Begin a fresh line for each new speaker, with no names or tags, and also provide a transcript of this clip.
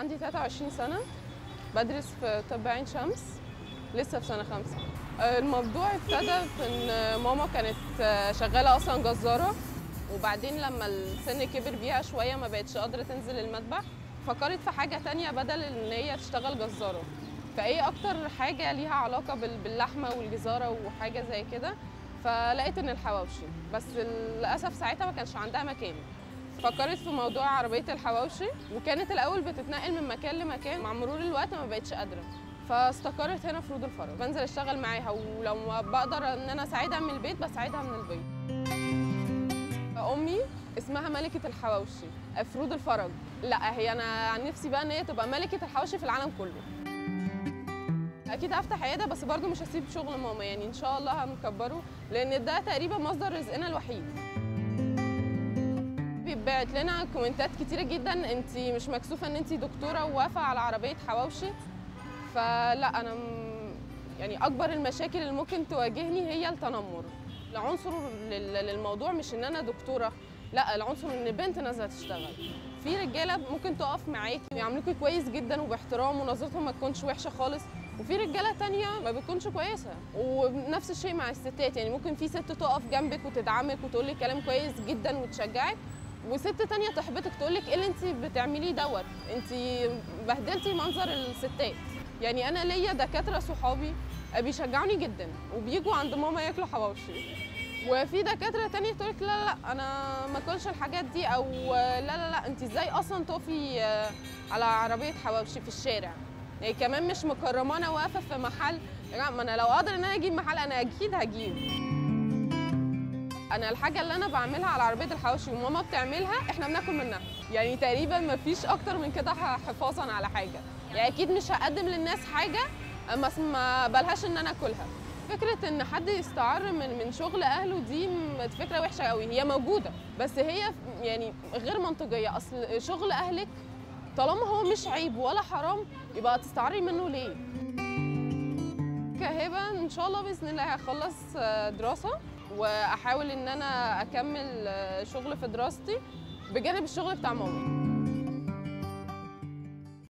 عندي 23 سنة بدرس في طب عين شمس لسه في سنة خمسة آه، الموضوع ابتدى في ان ماما كانت آه، شغالة اصلا جزارة وبعدين لما السن كبر بيها شوية ما بقتش قادرة تنزل المذبح فكرت في حاجة تانية بدل ان هي تشتغل جزارة فايه اكتر حاجة ليها علاقة بال- باللحمة والجزارة وحاجة زي كده فلقيت ان الحواوشي بس للاسف ساعتها ما كانش عندها مكان فكرت في موضوع عربية الحواوشي وكانت الأول بتتنقل من مكان لمكان مع مرور الوقت ما بقتش قادرة فاستقرت هنا في رود الفرج بنزل اشتغل معاها ولو ما بقدر ان انا اساعدها من البيت بساعدها من البيت امي اسمها ملكة الحواوشي في رود الفرج لا هي انا عن نفسي بقى ان هي تبقى ملكة الحواوشي في العالم كله اكيد هفتح عياده بس برضو مش هسيب شغل ماما يعني ان شاء الله هنكبره لان ده تقريبا مصدر رزقنا الوحيد بيتبعت لنا كومنتات كتيره جدا انت مش مكسوفه ان انت دكتوره وواقفه على عربيه حواوشي فلا انا م- يعني اكبر المشاكل اللي ممكن تواجهني هي التنمر العنصر لل- للموضوع مش ان انا دكتوره لا العنصر ان بنت نازله تشتغل في رجاله ممكن تقف معاكي ويعاملوكي كويس جدا وباحترام ونظرتهم ما تكونش وحشه خالص وفي رجاله تانية ما بتكونش كويسه ونفس الشيء مع الستات يعني ممكن في ست تقف جنبك وتدعمك وتقول لك كلام كويس جدا وتشجعك وست تانية تحبطك تقول لك ايه اللي انت بتعمليه دوت انت بهدلتي منظر الستات يعني انا ليا دكاتره صحابي بيشجعوني جدا وبيجوا عند ماما ياكلوا حواوشي وفي دكاتره تانية تقول لك لا لا لا انا ما اكلش الحاجات دي او لا لا لا انت ازاي اصلا تقفي آه، على عربيه حواوشي في الشارع يعني كمان مش مكرمانه واقفه في محل يا جماعه ما انا لو اقدر ان انا اجيب محل انا اكيد هجيب انا الحاجه اللي انا بعملها على عربيه الحواوشي وماما بتعملها احنا بناكل منها يعني تقريبا ما فيش اكتر من كده ح- حفاظا على حاجه يعني اكيد مش هقدم للناس حاجه ما س- ما بلهاش ان انا اكلها فكره ان حد يستعر من من شغل اهله دي م- فكره وحشه قوي هي موجوده بس هي ف- يعني غير منطقيه اصل شغل اهلك طالما هو مش عيب ولا حرام يبقى تستعري منه ليه كهبه ان شاء الله باذن الله هخلص آه، دراسه واحاول ان انا اكمل آه، شغل في دراستي بجانب الشغل بتاع ماما